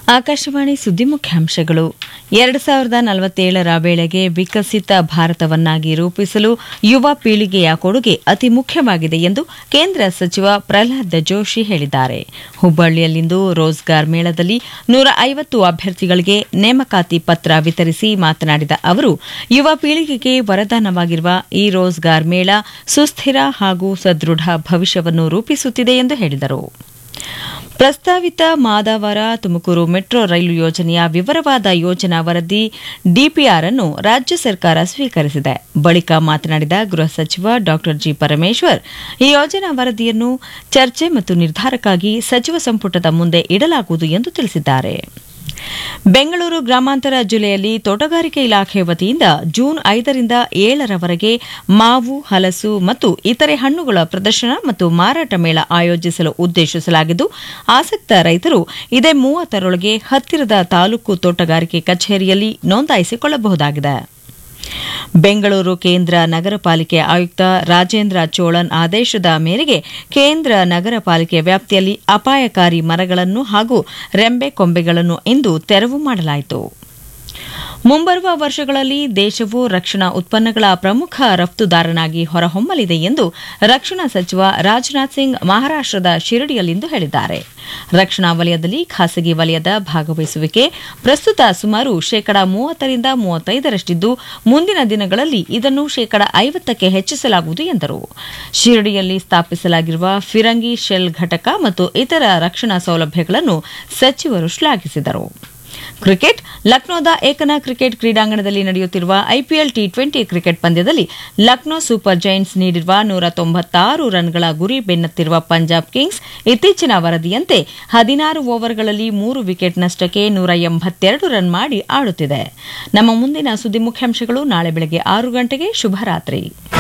ಆಕಾಶವಾಣಿ ಸುದ್ದಿ ಮುಖ್ಯಾಂಶಗಳು ಎರಡು ಸಾವಿರದ ನಲವತ್ತೇಳರ ವೇಳೆಗೆ ವಿಕಸಿತ ಭಾರತವನ್ನಾಗಿ ರೂಪಿಸಲು ಯುವ ಪೀಳಿಗೆಯ ಕೊಡುಗೆ ಅತಿ ಮುಖ್ಯವಾಗಿದೆ ಎಂದು ಕೇಂದ್ರ ಸಚಿವ ಪ್ರಹ್ಲಾದ್ ಜೋಶಿ ಹೇಳಿದ್ದಾರೆ ಹುಬ್ಬಳ್ಳಿಯಲ್ಲಿಂದು ರೋಜ್ಗಾರ್ ಮೇಳದಲ್ಲಿ ನೂರ ಐವತ್ತು ಅಭ್ಯರ್ಥಿಗಳಿಗೆ ನೇಮಕಾತಿ ಪತ್ರ ವಿತರಿಸಿ ಮಾತನಾಡಿದ ಅವರು ಯುವ ಪೀಳಿಗೆಗೆ ವರದಾನವಾಗಿರುವ ಈ ರೋಜ್ಗಾರ್ ಮೇಳ ಸುಸ್ಥಿರ ಹಾಗೂ ಸದೃಢ ಭವಿಷ್ಯವನ್ನು ರೂಪಿಸುತ್ತಿದೆ ಎಂದು ಹೇಳಿದರು ಪ್ರಸ್ತಾವಿತ ಮಾದಾವರ ತುಮಕೂರು ಮೆಟ್ರೋ ರೈಲು ಯೋಜನೆಯ ವಿವರವಾದ ಯೋಜನಾ ವರದಿ ಡಿಪಿಆರ್ ಅನ್ನು ರಾಜ್ಯ ಸರ್ಕಾರ ಸ್ವೀಕರಿಸಿದೆ ಬಳಿಕ ಮಾತನಾಡಿದ ಗೃಹ ಸಚಿವ ಡಾ ಜಿ ಪರಮೇಶ್ವರ್ ಈ ಯೋಜನಾ ವರದಿಯನ್ನು ಚರ್ಚೆ ಮತ್ತು ನಿರ್ಧಾರಕ್ಕಾಗಿ ಸಚಿವ ಸಂಪುಟದ ಮುಂದೆ ಇಡಲಾಗುವುದು ಎಂದು ತಿಳಿಸಿದ್ದಾರೆ ಬೆಂಗಳೂರು ಗ್ರಾಮಾಂತರ ಜಿಲ್ಲೆಯಲ್ಲಿ ತೋಟಗಾರಿಕೆ ಇಲಾಖೆ ವತಿಯಿಂದ ಜೂನ್ ಐದರಿಂದ ಏಳರವರೆಗೆ ಮಾವು ಹಲಸು ಮತ್ತು ಇತರೆ ಹಣ್ಣುಗಳ ಪ್ರದರ್ಶನ ಮತ್ತು ಮಾರಾಟ ಮೇಳ ಆಯೋಜಿಸಲು ಉದ್ದೇಶಿಸಲಾಗಿದ್ದು ಆಸಕ್ತ ರೈತರು ಇದೇ ಮೂವತ್ತರೊಳಗೆ ಹತ್ತಿರದ ತಾಲೂಕು ತೋಟಗಾರಿಕೆ ಕಚೇರಿಯಲ್ಲಿ ನೋಂದಾಯಿಸಿಕೊಳ್ಳಬಹುದಾಗಿದೆ ಬೆಂಗಳೂರು ಕೇಂದ್ರ ನಗರ ಪಾಲಿಕೆ ಆಯುಕ್ತ ರಾಜೇಂದ್ರ ಚೋಳನ್ ಆದೇಶದ ಮೇರೆಗೆ ಕೇಂದ್ರ ನಗರ ಪಾಲಿಕೆ ವ್ಯಾಪ್ತಿಯಲ್ಲಿ ಅಪಾಯಕಾರಿ ಮರಗಳನ್ನು ಹಾಗೂ ರೆಂಬೆ ಕೊಂಬೆಗಳನ್ನು ಇಂದು ತೆರವು ಮಾಡಲಾಯಿತು ಮುಂಬರುವ ವರ್ಷಗಳಲ್ಲಿ ದೇಶವು ರಕ್ಷಣಾ ಉತ್ಪನ್ನಗಳ ಪ್ರಮುಖ ರಫ್ತುದಾರನಾಗಿ ಹೊರಹೊಮ್ಮಲಿದೆ ಎಂದು ರಕ್ಷಣಾ ಸಚಿವ ರಾಜನಾಥ್ ಸಿಂಗ್ ಮಹಾರಾಷ್ಟದ ಶಿರಡಿಯಲ್ಲಿಂದು ಹೇಳಿದ್ದಾರೆ ರಕ್ಷಣಾ ವಲಯದಲ್ಲಿ ಖಾಸಗಿ ವಲಯದ ಭಾಗವಹಿಸುವಿಕೆ ಪ್ರಸ್ತುತ ಸುಮಾರು ಶೇಕಡ ಮೂವತ್ತರಿಂದ ಮೂವತ್ತೈದರಷ್ಟಿದ್ದು ಮುಂದಿನ ದಿನಗಳಲ್ಲಿ ಇದನ್ನು ಶೇಕಡ ಐವತ್ತಕ್ಕೆ ಹೆಚ್ಚಿಸಲಾಗುವುದು ಎಂದರು ಶಿರಡಿಯಲ್ಲಿ ಸ್ಥಾಪಿಸಲಾಗಿರುವ ಫಿರಂಗಿ ಶೆಲ್ ಘಟಕ ಮತ್ತು ಇತರ ರಕ್ಷಣಾ ಸೌಲಭ್ಯಗಳನ್ನು ಸಚಿವರು ಶ್ಲಾಘಿಸಿದರು ಕ್ರಿಕೆಟ್ ಲಕ್ನೋದ ಏಕನಾ ಕ್ರಿಕೆಟ್ ಕ್ರೀಡಾಂಗಣದಲ್ಲಿ ನಡೆಯುತ್ತಿರುವ ಐಪಿಎಲ್ ಟಿ ಟ್ವೆಂಟಿ ಕ್ರಿಕೆಟ್ ಪಂದ್ಯದಲ್ಲಿ ಲಕ್ನೋ ಸೂಪರ್ ಜೈಂಟ್ಸ್ ನೀಡಿರುವ ನೂರ ತೊಂಬತ್ತಾರು ರನ್ಗಳ ಗುರಿ ಬೆನ್ನತ್ತಿರುವ ಪಂಜಾಬ್ ಕಿಂಗ್ಸ್ ಇತ್ತೀಚಿನ ವರದಿಯಂತೆ ಹದಿನಾರು ಓವರ್ಗಳಲ್ಲಿ ಮೂರು ವಿಕೆಟ್ ನಷ್ಟಕ್ಕೆ ನೂರ ಎಂಬತ್ತೆರಡು ರನ್ ಮಾಡಿ ಆಡುತ್ತಿದೆ ನಮ್ಮ ಮುಂದಿನ ಸುದ್ದಿ ಮುಖ್ಯಾಂಶಗಳು ನಾಳೆ ಬೆಳಗ್ಗೆ ಆರು ಗಂಟೆಗೆ ಶುಭರಾತ್ರಿ